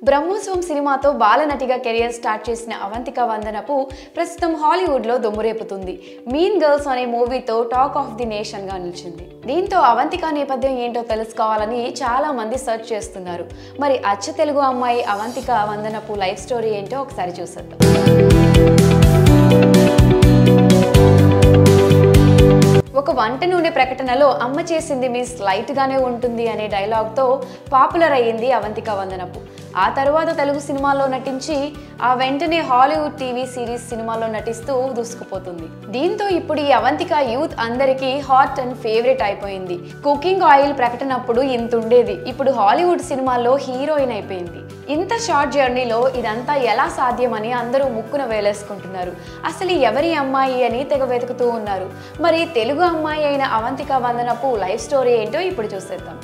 బ్రహ్మోత్సవం సినిమాతో బాలనటిగా career start చేసిన అవంతిక వందనపు ప్రస్తుతం హాలీవుడ్లో దుమ్మురేపుతుంది మీన్ గర్ల్స్ అనే మూవీతో టాక్ ఆఫ్ ది నేషన్గా నిలిచింది దీంతో అవంతిక నేపథ్యం ఏంటో తెలుసుకోవాలని చాలా మంది సెర్చ్ చేస్తున్నారు మరి అచ్చ తెలుగు అమ్మాయి అవంతిక వందనపు లైఫ్ స్టోరీ ఏంటో ఒకసారి చూసేద్దాం ఒక వంట నూనె ప్రకటనలో అమ్మ చేసింది మీ స్లైట్గానే ఉంటుంది అనే డైలాగ్తో పాపులర్ అయ్యింది అవంతిక వందనపు ఆ తర్వాత తెలుగు సినిమాల్లో నటించి ఆ వెంటనే హాలీవుడ్ టీవీ సిరీస్ సినిమాలో నటిస్తూ దూసుకుపోతుంది దీంతో ఇప్పుడు ఈ అవంతిక యూత్ అందరికీ హాట్ అండ్ ఫేవరెట్ అయిపోయింది కుకింగ్ ఆయిల్ ప్రకటనప్పుడు ఇంత ఉండేది ఇప్పుడు హాలీవుడ్ సినిమాల్లో హీరోయిన్ అయిపోయింది ఇంత షార్ట్ జర్నీలో ఇదంతా ఎలా సాధ్యమని అందరూ ముక్కున వేలేసుకుంటున్నారు అసలు ఎవరి అమ్మాయి అని తెగ వెతుకుతూ ఉన్నారు మరి తెలుగు అమ్మాయి అయిన అవంతిక వందనపు లైఫ్ స్టోరీ ఏంటో ఇప్పుడు చూసేద్దాం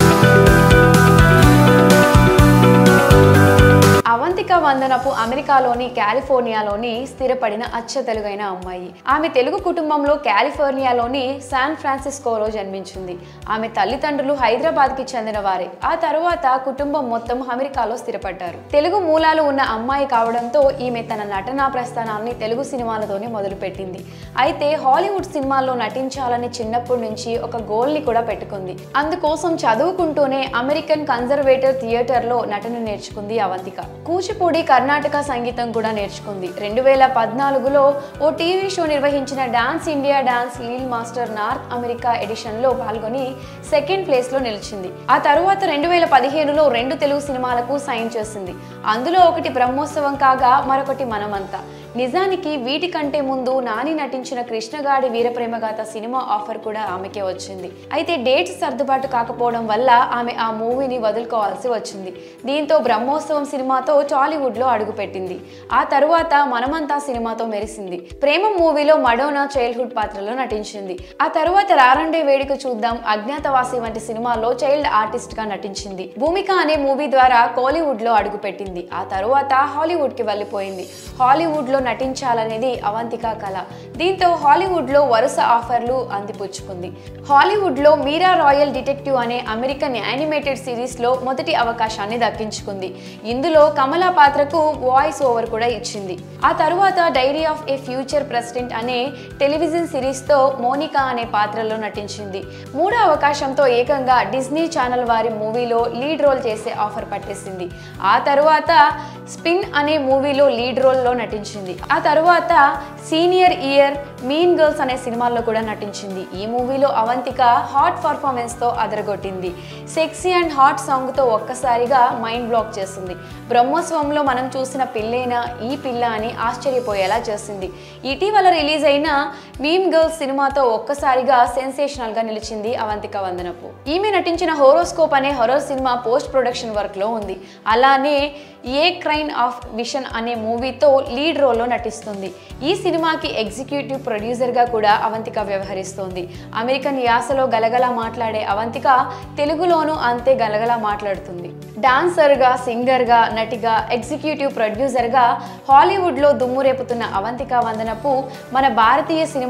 అవంతిక వందనపు అమెరికాలోని కాలిఫోర్నియాలోని స్థిరపడిన అచ్చ తెలుగైన అమ్మాయి ఆమె తెలుగు కుటుంబంలో కాలిఫోర్నియాలోని శాన్ ఫ్రాన్సిస్కోలో జన్మించింది ఆమె తల్లిదండ్రులు హైదరాబాద్కి చెందిన వారే ఆ తరువాత కుటుంబం మొత్తం అమెరికాలో స్థిరపడ్డారు తెలుగు మూలాలు ఉన్న అమ్మాయి కావడంతో ఈమె తన నటనా ప్రస్థానాన్ని తెలుగు సినిమాలతోనే మొదలుపెట్టింది అయితే హాలీవుడ్ సినిమాల్లో నటించాలని చిన్నప్పటి నుంచి ఒక గోల్ని కూడా పెట్టుకుంది అందుకోసం చదువుకుంటూనే అమెరికన్ కన్జర్వేటివ్ థియేటర్లో నటన నేర్చుకుంది అవంతిక కూచిపూడి కర్ణాటక సంగీతం కూడా నేర్చుకుంది రెండు వేల పద్నాలుగులో ఓ టీవీ షో నిర్వహించిన dance India dance li'l master North America ఎడిషన్లో పాల్గొని సెకండ్ ప్లేస్లో నిలిచింది ఆ తరువాత రెండు వేల పదిహేనులో రెండు తెలుగు సినిమాలకు సైన్ చేసింది అందులో ఒకటి బ్రహ్మోత్సవం కాగా మరొకటి మనమంతా నిజానికి వీటికంటే ముందు నాని నటించిన కృష్ణగాడి వీరప్రేమగాథ సినిమా ఆఫర్ కూడా ఆమెకే వచ్చింది అయితే డేట్స్ సర్దుబాటు కాకపోవడం వల్ల ఆమె ఆ మూవీని వదులుకోవాల్సి వచ్చింది దీంతో బ్రహ్మోత్సవం సినిమాతో టాలీవుడ్లో అడుగుపెట్టింది ఆ తరువాత మనమంతా సినిమాతో మెరిసింది ప్రేమ మూవీలో మడోనా చైల్డ్హుడ్ పాత్రలో నటించింది ఆ తరువాత రారండే వేడుక చూద్దాం అజ్ఞాతవాసి వంటి సినిమాలో చైల్డ్ ఆర్టిస్ట్ గా నటించింది భూమిక అనే మూవీ ద్వారా కోలీవుడ్ లో అడుగుపెట్టింది ఆ తరువాత హాలీవుడ్ కి వెళ్ళిపోయింది హాలీవుడ్ లో నటించాలనేది అవంతిక కళ దీంతో హాలీవుడ్ లో వరుస ఆఫర్లు అందిపుచ్చుకుంది హాలీవుడ్ లో మీరా రాయల్ డిటెక్టివ్ అనే అమెరికన్ యానిమేటెడ్ సిరీస్ లో మొదటి అవకాశాన్ని దక్కించుకుంది ఇందులో కమల పాత్రకు వాయిస్ ఓవర్ కూడా ఇచ్చింది ఆ తరువాత diary of a future president అనే టెలివిజన్ సిరీస్ తో మోనికా అనే పాత్రలో నటించింది మూడో అవకాశంతో ఏకంగా డిజ్నీ ఛానల్ వారి మూవీలో లీడ్ రోల్ చేసే ఆఫర్ పట్టేసింది ఆ తరువాత స్పిన్ అనే మూవీలో లీడ్ రోల్లో నటించింది ఆ తరువాత సీనియర్ ఇయర్ మీన్ గర్ల్స్ అనే సినిమాల్లో కూడా నటించింది ఈ మూవీలో అవంతిక హాట్ పర్ఫార్మెన్స్తో అదరగొట్టింది సెక్సీ అండ్ హాట్ సాంగ్తో ఒక్కసారిగా మైండ్ బ్లాక్ చేసింది బ్రహ్మోత్సవంలో మనం చూసిన పిల్లేనా ఈ పిల్ల అని ఆశ్చర్యపోయేలా చేసింది ఇటీవల రిలీజ్ అయిన మీమ్ గర్ల్స్ సినిమాతో ఒక్కసారిగా సెన్సేషనల్గా నిలిచింది అవంతిక వందనపు ఈమె నటించిన హోరోస్కోప్ అనే హొరర్ సినిమా పోస్ట్ ప్రొడక్షన్ వర్క్లో ఉంది అలానే ఏ క్రైన్ ఆఫ్ విషన్ అనే మూవీతో లీడ్ రోల్లో నటిస్తుంది ఈ సినిమాకి ఎగ్జిక్యూటివ్ ప్రొడ్యూసర్గా కూడా అవంతిక వ్యవహరిస్తోంది అమెరికన్ యాసలో గలగలా మాట్లాడే అవంతిక తెలుగులోనూ అంతే గలగలా మాట్లాడుతుంది డాన్సర్గా సింగర్గా నటిగా ఎగ్జిక్యూటివ్ ప్రొడ్యూసర్గా హాలీవుడ్లో దుమ్ము రేపుతున్న అవంతిక వందనపు మన భారతీయ సినిమా